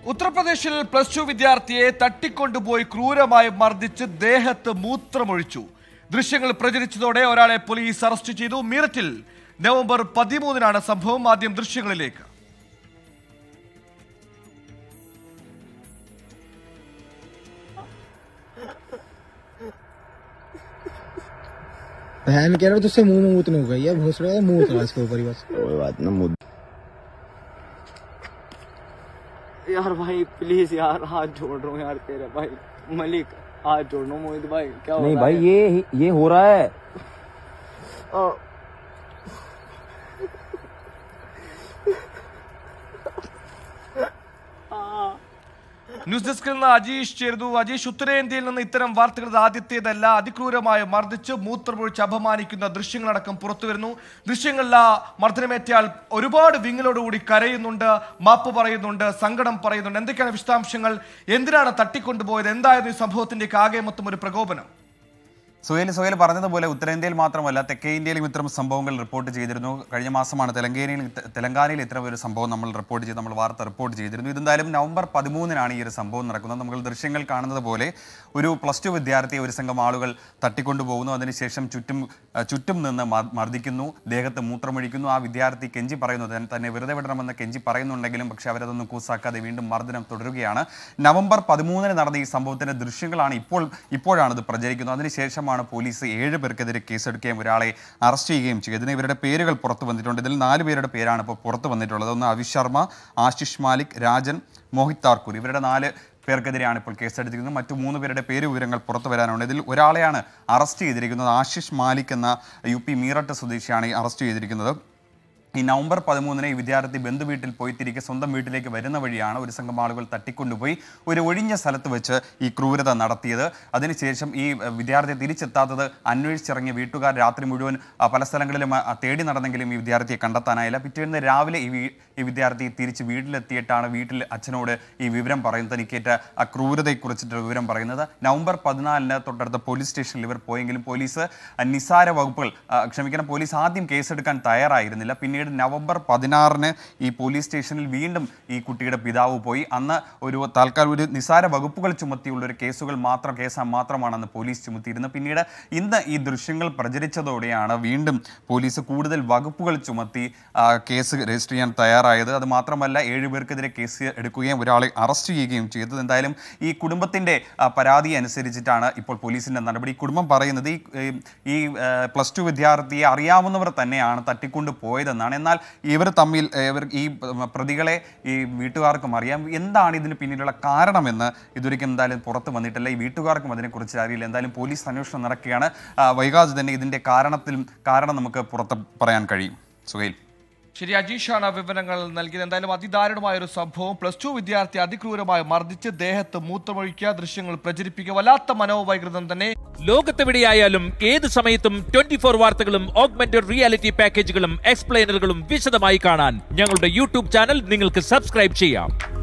ഉത്തർപ്രദേശിൽ plus two വിദ്യാർത്ഥിയെ തട്ടിക്കൊണ്ടുപോയി ക്രൂരമായി മർദ്ദിച്ച് ദേഹത്ത് മൂത്രമൊഴിച്ചു ദൃശ്യങ്ങൾ പ്രചരിച്ചതോടെ ഒരാളെ പോലീസ് അറസ്റ്റ് ചെയ്തു മീററ്റിൽ നവംബർ പതിമൂന്നിനാണ് സംഭവം ആദ്യം ദൃശ്യങ്ങളിലേക്ക് बहन कह रहा हूँ तुझसे मुंह में मूतने हो गई है भोसड़ा का मुंह उतरा इसके ऊपर ही बस कोई बात ना मुद्दा यार भाई प्लीज यार हाथ जोड़ रहा हूँ यार तेरे भाई मलिक हाथ जोड़ रहा हूँ मोहित भाई क्या हो नहीं रहा भाई है? ये ये हो रहा है आ, ന്യൂസ് ഡെസ്കിൽ നിന്ന് അജീഷ് ചേരുന്നു അജീഷ് ഉത്തരേന്ത്യയിൽ നിന്ന് ഇത്തരം വാർത്തകൾ ഇത് ആദ്യത്തേതല്ല അതിക്രൂരമായി മർദ്ദിച്ച് മൂത്രമൊഴിച്ച് അപമാനിക്കുന്ന ദൃശ്യങ്ങളടക്കം പുറത്തുവരുന്നു ദൃശ്യങ്ങളിൽ ആ മർദ്ദനമേറ്റയാൾ ഒരുപാട് വിങ്ങലോടുകൂടി കരയുന്നുണ്ട് മാപ്പ് പറയുന്നുണ്ട് സങ്കടം പറയുന്നുണ്ട് എന്തൊക്കെയാണ് വിശദാംശങ്ങൾ എന്തിനാണ് തട്ടിക്കൊണ്ടുപോയത് എന്തായിരുന്നു ഈ സംഭവത്തിന്റെ ആകെ മൊത്തം ഒരു പ്രകോപനം സുഹേൽ സുഹേൽ പറഞ്ഞതുപോലെ ഉത്തരേന്ത്യയിൽ മാത്രമല്ല തെക്കേ ഇന്ത്യയിലും ഇത്തരം സംഭവങ്ങൾ റിപ്പോർട്ട് ചെയ്തിരുന്നു കഴിഞ്ഞ മാസമാണ് തെലങ്കാനയിൽ തെലങ്കാനയിൽ ഇത്തരം ഒരു സംഭവം നമ്മൾ റിപ്പോർട്ട് ചെയ്ത് നമ്മൾ വാർത്ത റിപ്പോർട്ട് ചെയ്തിരുന്നു ഇതെന്തായാലും നവംബർ പതിമൂന്നിനാണ് ഈ ഒരു സംഭവം നടക്കുന്നത് നമ്മൾ ദൃശ്യങ്ങൾ കാണുന്നത് പോലെ ഒരു പ്ലസ് ടു വിദ്യാർത്ഥിയെ ഒരു സംഘം ആളുകൾ തട്ടിക്കൊണ്ടുപോകുന്നു അതിനുശേഷം ചുറ്റും അഹ് ചുറ്റും നിന്ന് മ- മർദ്ദിക്കുന്നു ദേഹത്ത് മൂത്രമൊഴിക്കുന്നു ആ വിദ്യാർത്ഥി കെഞ്ചി പറയുന്നു തന്നെ- തന്നെ വെറുതെ വിടണമെന്ന് കെഞ്ചി പറയുന്നുണ്ടെങ്കിലും പക്ഷേ അവരതൊന്നും കൂസാക്കാതെ വീണ്ടും മർദ്ദനം തുടരുകയാണ് നവംബർ പതിമൂന്നിന് നടന്ന ഈ സംഭവത്തിന്റെ ദൃശ്യങ്ങളാണ് ഇപ്പോൾ ഇപ്പോഴാണ് ഇത് പ്രചരിക്കുന്നത് അതിനുശേഷമാണ് പോലീസ് ഏഴ് പേർക്കെതിരെ കേസെടുക്കുകയും ഒരാളെ അറസ്റ്റ് ചെയ്യുകയും ചെയ്തതിന് ഇവരുടെ പേരുകൾ പുറത്തു വന്നിട്ടുണ്ട് ഇതിൽ നാല് പേരുടെ പേരാണ് ഇപ്പോൾ പുറത്തു വന്നിട്ടുള്ളത് ഒന്ന് അവിശ് ശർമ്മ ആശിഷ് മാലിക് രാജൻ മോഹിത് താർക്കൂർ ഇവരുടെ നാല് പേർക്കെതിരെയാണ് ഇപ്പോൾ കേസെടുത്തിരിക്കുന്നത് മറ്റു മൂന്ന് പേരുടെ പേര് വിവരങ്ങൾ പുറത്തു വരാനുണ്ട് ഇതിൽ ഒരാളെയാണ് അറസ്റ്റ് ചെയ്തിരിക്കുന്നത് ആശിഷ് മാലിക് എന്ന യു പി മീററ്റ് സ്വദേശിയാണ് ഈ അറസ്റ്റ് ചെയ്തിരിക്കുന്നത് ഈ നവംബർ പതിമൂന്നിന് ഈ വിദ്യാർത്ഥി ബന്ധു വീട്ടിൽ പോയി തിരികെ സ്വന്തം വീട്ടിലേക്ക് വരുന്ന വഴിയാണ് ഒരു സംഘം ആളുകൾ തട്ടിക്കൊണ്ടുപോയി ഒരു ഒഴിഞ്ഞ സ്ഥലത്ത് വെച്ച് ഈ ക്രൂരത നടത്തിയത് അതിനുശേഷം ഈ അഹ്, വിദ്യാർത്ഥിയെ തിരിച്ചെത്താത്തത് അന്വേഷിച്ചിറങ്ങിയ വീട്ടുകാർ രാത്രി മുഴുവൻ ആ, പല സ്ഥലങ്ങളിലും ആ, തേടി നടന്നെങ്കിലും ഈ വിദ്യാർത്ഥിയെ കണ്ടെത്താനായില്ല പിറ്റേന്ന് രാവിലെ ഈ വീ- ഈ വിദ്യാർത്ഥി തിരിച്ച് വീട്ടിലെത്തിയിട്ടാണ് വീട്ടിൽ അച്ഛനോട് ഈ വിവരം പറയുന്നത് തനിക്കേറ്റ ആ ക്രൂരതയെക്കുറിച്ചിട്ട് വിവരം പറയുന്നത് നവംബർ പതിനാലിന് തൊട്ടടുത്ത പോലീസ് സ്റ്റേഷനിൽ ഇവർ പോയെങ്കിലും പോലീസ് ആ, നിസ്സാര വകുപ്പുകൾ ആ, ക്ഷമിക്കണം പോലീസ് ആദ്യം കേസെടുക്കാൻ തയ്യാറായിരുന്നില്ല പിന്നീട് നവംബർ പതിനാറിന് ഈ പോലീസ് സ്റ്റേഷനിൽ വീണ്ടും ഈ കുട്ടിയുടെ പിതാവ് പോയി അന്ന് ഒരു താൽക്കാലം ഒരു നിസ്സാര വകുപ്പുകൾ ചുമത്തിയുള്ള ഒരു കേസുകൾ മാത്രം കേസ് മാത്രമാണ് അന്ന് പോലീസ് ചുമത്തിയിരുന്നത് പിന്നീട് ഇന്ന് ഈ ദൃശ്യങ്ങൾ പ്രചരിച്ചതോടെയാണ് വീണ്ടും പോലീസ് കൂടുതൽ വകുപ്പുകൾ ചുമത്തി ആ, കേസ് രജിസ്റ്റർ ചെയ്യാൻ തയ്യാറായത് അത് മാത്രമല്ല ഏഴ് പേർക്കെതിരെ കേസ് എടുക്കുകയും ഒരാളെ അറസ്റ്റ് ചെയ്യുകയും ചെയ്തത് എന്തായാലും ഈ കുടുംബത്തിന്റെ ആ, പരാതി അനുസരിച്ചിട്ടാണ് ഇപ്പോൾ പോലീസിന്റെ നടപടി ഈ കുടുംബം പറയുന്നത് ഈ ഈ പ്ലസ് ടു വിദ്യാർത്ഥിയെ അറിയാവുന്നവർ തന്നെയാണ് തട്ടിക്കൊണ്ട് പോയതെന്നാണ് എന്നാൽ ഇവർ തമ്മിൽ ഏ, ഇവർ ഈ പ്രതികളെ ഈ വീട്ടുകാർക്കും അറിയാം എന്താണ് ഇതിന് പിന്നിലുള്ള കാരണമെന്ന് ഇതുവരെയ്ക്കും എന്തായാലും പുറത്ത് വന്നിട്ടില്ല ഈ വീട്ടുകാർക്കും അതിനെക്കുറിച്ച് അറിയില്ല എന്തായാലും പോലീസ് അന്വേഷണം നടക്കുകയാണ് ആ, വൈകാതെ തന്നെ ഇതിന്റെ കാരണത്തിലും കാരണം നമുക്ക് പുറത്ത് പറയാൻ കഴിയും സുഹൈൽ ശരി അജീഷാണ് ആ വിവരങ്ങൾ നൽകിയത് എന്തായാലും അതിദാരുണമായ ഒരു സംഭവം പ്ലസ് ടു വിദ്യാർത്ഥി അതിക്രൂരമായി മർദ്ദിച്ച് ദേഹത്ത് മൂത്രമൊഴിക്കുക ദൃശ്യങ്ങൾ പ്രചരിപ്പിക്കുക വല്ലാത്ത മനോവൈകൃതം തന്നെ ലോകത്തെവിടെയായാലും ഏത് സമയത്തും ട്വന്റി ഫോർ വാർത്തകളും ഓഗ്മെന്റഡ് റിയാലിറ്റി പാക്കേജുകളും എക്സ്പ്ലെയിനറുകളും വിശദമായി കാണാൻ ഞങ്ങളുടെ യൂട്യൂബ് ചാനൽ നിങ്ങൾക്ക് സബ്സ്ക്രൈബ് ചെയ്യാം